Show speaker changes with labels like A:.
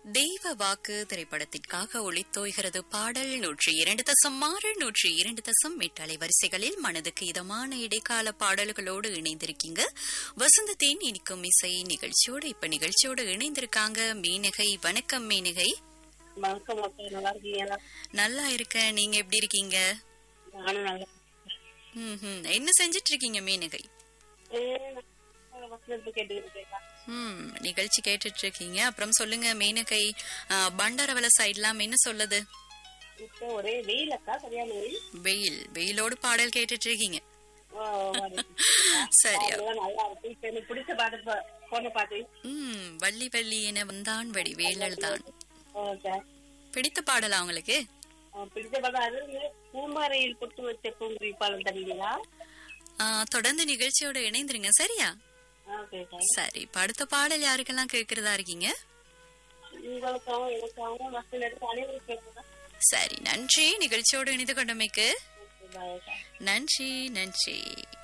A: தெய்வ வாக்கு திரைப்படத்திற்காக ஒளித்தோய்கிறது பாடல் நூற்றி இரண்டு தசம் ஆறு நூற்றி இரண்டு தசம் எட்டு அலைவரிசைகளில் மனதுக்கு இதமான இடைக்கால பாடல்களோடு இணைந்திருக்கீங்க வசந்தத்தின் இனிக்கும் இசை நிகழ்ச்சியோடு இப்ப நிகழ்ச்சியோடு இணைந்திருக்காங்க மீனகை வணக்கம் மீனகை
B: வணக்கம் மக்கள் நல்லா இருக்கீங்களா
A: நல்லா இருக்கேன் நீங்க எப்படி இருக்கீங்க
B: நானும் நல்லா
A: ம்ஹும். என்ன செஞ்சிட்டு இருக்கீங்க மீனகை
B: வசனத்து கேட்டுக்கிட்டு இருக்கேன்
A: ம் நிகழ்ச்சி கேட்டுட்டு இருக்கீங்க அப்புறம் சொல்லுங்க மீனகை ஆ, பண்டாரவள சைட்லாம் என்ன சொல்லுது
B: இப்போ ஒரே வெயில் அக்கா சரியான வெயில்
A: வெயில் வெயிலோடு பாடல் கேட்டுட்டு இருக்கீங்க
B: ஓ, வரி.
A: சரி
B: அதெல்லாம் நல்லா இருக்கு இப்ப எனக்கு பிடிச்ச பாட்டு பா- போன பாட்டு
A: ம் வள்ளி வள்ளி என வந்தான் வடி வேலல் தான்
B: ஓகே
A: பிடித்த பாடலா உங்களுக்கு
B: பிடிச்ச பாட்டு அது வந்து பூமாரையில் புட்டு வச்ச பூங்குடி பாலம் தருவீங்களா
A: ஆ, தொடர்ந்து நிகழ்ச்சியோட இணைந்துருங்க சரியா
B: ஓகே
A: சரி இப்ப அடுத்த பாடல் யாருக்கெல்லாம் கேக்குறதா இருக்கீங்க
B: உங்களுக்காகவும் எனக்காகவும் வசனம் எடுத்து அனைவரும் கேட்குறேன்
A: சரி நன்றி நிகழ்ச்சியோடு இணைந்து கொண்டமைக்கு
B: பாய்
A: நன்றி நன்றி